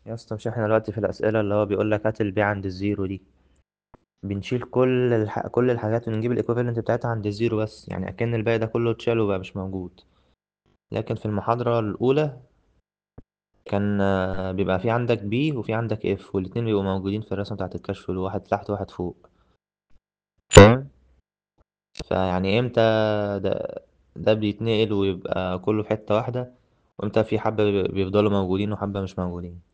يا اسطى مش احنا دلوقتي في الأسئلة اللي هو بيقول لك هات البي عند الزيرو دي بنشيل كل الح... كل الحاجات ونجيب الايكوفالنت بتاعتها عند الزيرو بس يعني أكن الباقي ده كله اتشال وبقى مش موجود لكن في المحاضرة الأولى كان آه، بيبقى في عندك بي وفي عندك اف والاتنين بيبقوا موجودين في الرسمة بتاعة الكشف واحد تحت وواحد فوق فاهم فيعني امتى ده ده بيتنقل ويبقى كله في حتة واحدة وامتى في حبة بيفضلوا موجودين وحبة مش موجودين